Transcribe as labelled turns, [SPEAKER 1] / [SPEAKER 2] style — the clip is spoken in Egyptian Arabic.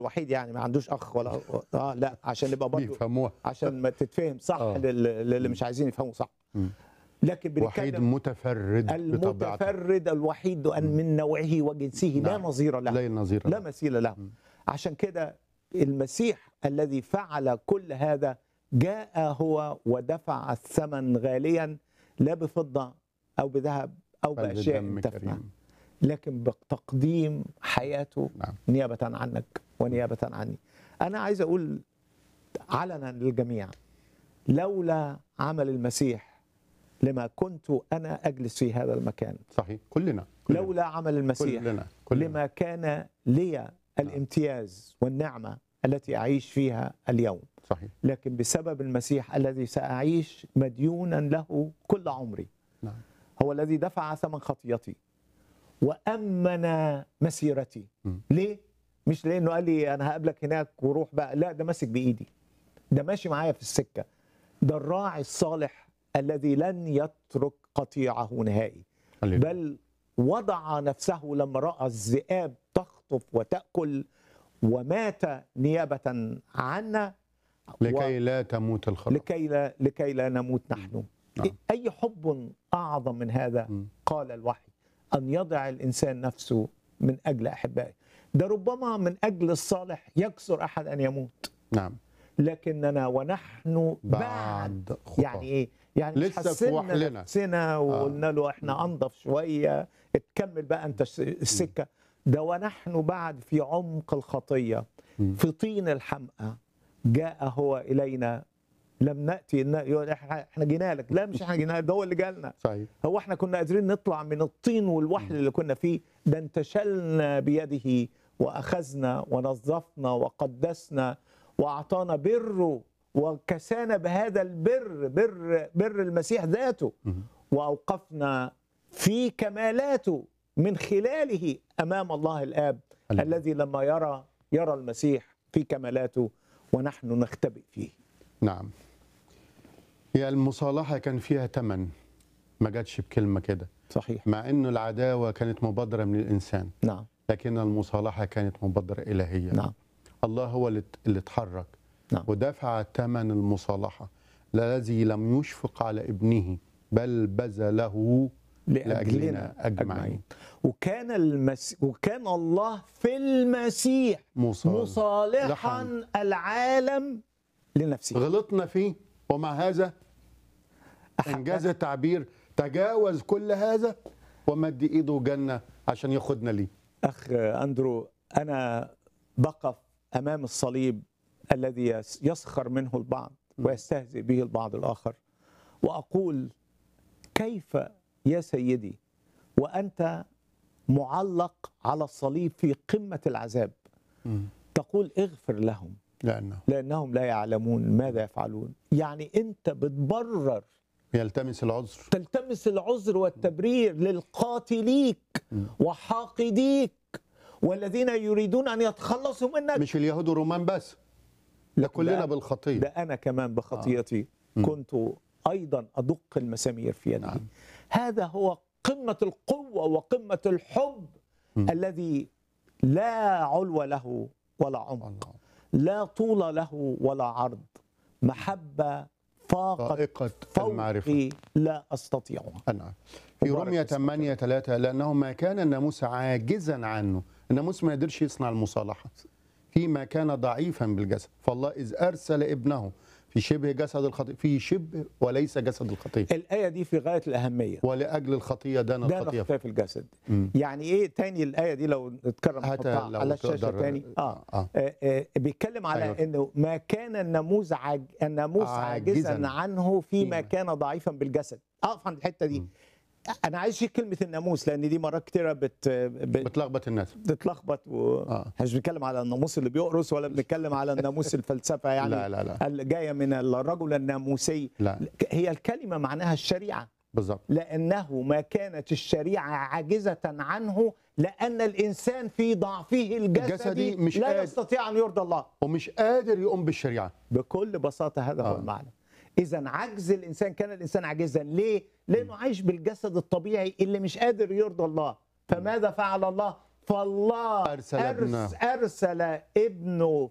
[SPEAKER 1] الوحيد يعني ما عندوش اخ ولا اه لا عشان نبقى برضه
[SPEAKER 2] بيفهموها
[SPEAKER 1] عشان ما تتفهم صح
[SPEAKER 2] آه.
[SPEAKER 1] لل- للي مش عايزين يفهموا صح
[SPEAKER 2] مم.
[SPEAKER 1] لكن
[SPEAKER 2] وحيد
[SPEAKER 1] بنتكلم
[SPEAKER 2] متفرد بطبيعته
[SPEAKER 1] المتفرد الوحيد أن من نوعه وجنسه لا
[SPEAKER 2] نعم.
[SPEAKER 1] نظير له
[SPEAKER 2] لا نظير
[SPEAKER 1] لا
[SPEAKER 2] له.
[SPEAKER 1] مثيل له عشان كده المسيح الذي فعل كل هذا جاء هو ودفع الثمن غاليا لا بفضة أو بذهب أو
[SPEAKER 2] بل
[SPEAKER 1] بأشياء
[SPEAKER 2] بدم
[SPEAKER 1] انتفع
[SPEAKER 2] كريم.
[SPEAKER 1] لكن بتقديم حياته
[SPEAKER 2] نعم.
[SPEAKER 1] نيابة عنك ونيابة عني أنا عايز أقول علنا للجميع لولا عمل المسيح لما كنت أنا أجلس في هذا المكان
[SPEAKER 2] صحيح كلنا كلنا.
[SPEAKER 1] لولا عمل المسيح
[SPEAKER 2] كلنا كلنا
[SPEAKER 1] لما كان لي الامتياز والنعمة التي أعيش فيها اليوم
[SPEAKER 2] صحيح
[SPEAKER 1] لكن بسبب المسيح الذي سأعيش مديونا له كل عمري
[SPEAKER 2] نعم
[SPEAKER 1] هو الذي دفع ثمن خطيتي وأمن مسيرتي
[SPEAKER 2] مم.
[SPEAKER 1] ليه؟ مش لأنه قال لي أنا هقابلك هناك وروح بقى لا ده ماسك بإيدي ده ماشي معايا في السكة ده الراعي الصالح الذي لن يترك قطيعه نهائي
[SPEAKER 2] هللويا.
[SPEAKER 1] بل وضع نفسه لما راى الذئاب تخطف وتاكل ومات نيابه عنا
[SPEAKER 2] لكي لا تموت الخلاص
[SPEAKER 1] لكي لا لكي لا نموت نحن
[SPEAKER 2] نعم.
[SPEAKER 1] اي حب اعظم من هذا
[SPEAKER 2] مم.
[SPEAKER 1] قال الوحي ان يضع الانسان نفسه من اجل احبائه ده ربما من اجل الصالح يكسر احد ان يموت
[SPEAKER 2] نعم
[SPEAKER 1] لكننا ونحن بعد
[SPEAKER 2] بعد خطى.
[SPEAKER 1] يعني ايه؟ يعني مش
[SPEAKER 2] لسه في
[SPEAKER 1] حسنا
[SPEAKER 2] وحلنا.
[SPEAKER 1] نفسنا وقلنا له احنا انضف شويه تكمل بقى انت الس- السكه ده ونحن بعد في عمق الخطيه
[SPEAKER 2] مم.
[SPEAKER 1] في طين الحمقى جاء هو الينا لم ناتي إن- يقول احنا إحنا جينا لك لا مش احنا جينا لك ده هو اللي جالنا
[SPEAKER 2] صحيح
[SPEAKER 1] هو احنا كنا قادرين نطلع من الطين والوحل اللي كنا فيه ده انتشلنا بيده واخذنا ونظفنا وقدسنا واعطانا بره وكسانا بهذا البر بر بر المسيح ذاته
[SPEAKER 2] مم.
[SPEAKER 1] واوقفنا في كمالاته من خلاله امام الله الاب
[SPEAKER 2] هللويا.
[SPEAKER 1] الذي لما يرى يرى المسيح في كمالاته ونحن نختبئ فيه
[SPEAKER 2] نعم هي المصالحة كان فيها تمن ما جاتش بكلمة كده
[SPEAKER 1] صحيح
[SPEAKER 2] مع انه العداوة كانت مبادرة من الانسان
[SPEAKER 1] نعم
[SPEAKER 2] لكن المصالحة كانت مبادرة إلهية
[SPEAKER 1] نعم
[SPEAKER 2] الله هو اللي اللي اتحرك
[SPEAKER 1] نعم.
[SPEAKER 2] ودفع ثمن المصالحة الذي لم يشفق على ابنه بل بذله لأجلنا أجمعين
[SPEAKER 1] وكان المس... وكان الله في المسيح
[SPEAKER 2] مصالحة
[SPEAKER 1] مصالحا العالم لنفسه
[SPEAKER 2] غلطنا فيه ومع هذا انجاز التعبير تجاوز كل هذا ومد ايده جنة عشان ياخدنا ليه
[SPEAKER 1] اخ اندرو انا بقف امام الصليب الذي يس- يسخر منه البعض ويستهزئ به البعض الاخر واقول كيف يا سيدي وانت معلق على الصليب في قمه العذاب تقول اغفر لهم
[SPEAKER 2] لأنه
[SPEAKER 1] لانهم لا يعلمون ماذا يفعلون يعني انت بتبرر
[SPEAKER 2] يلتمس العذر
[SPEAKER 1] تلتمس العذر والتبرير للقاتليك وحاقديك والذين يريدون ان يتخلصوا منك
[SPEAKER 2] مش اليهود والرومان بس ده كلنا
[SPEAKER 1] ده-
[SPEAKER 2] بالخطية
[SPEAKER 1] ده انا كمان بخطيتي كنت ايضا ادق المسامير في يدي
[SPEAKER 2] نعم.
[SPEAKER 1] هذا هو قمه القوه وقمه الحب الذي لا علو له ولا عمق
[SPEAKER 2] الله.
[SPEAKER 1] لا طول له ولا عرض محبه فاقت
[SPEAKER 2] فائقة المعرفة
[SPEAKER 1] فوقي لا استطيعها
[SPEAKER 2] نعم في
[SPEAKER 1] مبارك
[SPEAKER 2] رومية
[SPEAKER 1] اسمك
[SPEAKER 2] 8 3 لأنه ما كان الناموس عاجزا عنه الناموس ما يقدرش يصنع المصالحة فيما كان ضعيفا بالجسد فالله إذ أرسل ابنه في شبه جسد الخطية في شبه وليس جسد الخطية
[SPEAKER 1] الايه دي في غايه الاهميه
[SPEAKER 2] ولأجل الخطية دان
[SPEAKER 1] ده
[SPEAKER 2] الخطية
[SPEAKER 1] نخفى في الجسد
[SPEAKER 2] مم.
[SPEAKER 1] يعني ايه تاني الايه دي لو نتكرم
[SPEAKER 2] هاتها
[SPEAKER 1] نحطها
[SPEAKER 2] لو
[SPEAKER 1] على الشاشه
[SPEAKER 2] تقدر.
[SPEAKER 1] تاني اه,
[SPEAKER 2] آه.
[SPEAKER 1] آه. آه. بيتكلم على
[SPEAKER 2] أيوة.
[SPEAKER 1] انه ما كان الناموس عاج... الناموس عاجزا,
[SPEAKER 2] عاجزاً
[SPEAKER 1] عنه فيما
[SPEAKER 2] فيما.
[SPEAKER 1] كان ضعيفا بالجسد اقف عند الحته دي انا عايز اشيل كلمه الناموس لان دي مرات كتيره بت... بت...
[SPEAKER 2] بتلخبط الناس
[SPEAKER 1] بتتلخبط و...
[SPEAKER 2] آه.
[SPEAKER 1] احنا مش بنتكلم على الناموس اللي بيقرص ولا بنتكلم على الناموس الفلسفه يعني
[SPEAKER 2] لا لا لا
[SPEAKER 1] اللي جايه من الرجل الناموسي
[SPEAKER 2] لا
[SPEAKER 1] هي الكلمه معناها الشريعه
[SPEAKER 2] بالظبط
[SPEAKER 1] لأنه ما كانت الشريعة عاجزة عنه لأن الإنسان في ضعفه الجسدي
[SPEAKER 2] الجسدي مش
[SPEAKER 1] لا
[SPEAKER 2] قادر.
[SPEAKER 1] يستطيع أن يرضى الله
[SPEAKER 2] ومش قادر يقوم بالشريعة
[SPEAKER 1] بكل بساطة هذا هو
[SPEAKER 2] آه.
[SPEAKER 1] المعنى إذا عجز الإنسان كان الإنسان عاجزا ليه؟ لأنه عايش بالجسد الطبيعي اللي مش قادر يرضى الله فماذا فعل الله؟ فالله
[SPEAKER 2] أرسل
[SPEAKER 1] أرس-
[SPEAKER 2] ابنه.
[SPEAKER 1] ارسل ابنه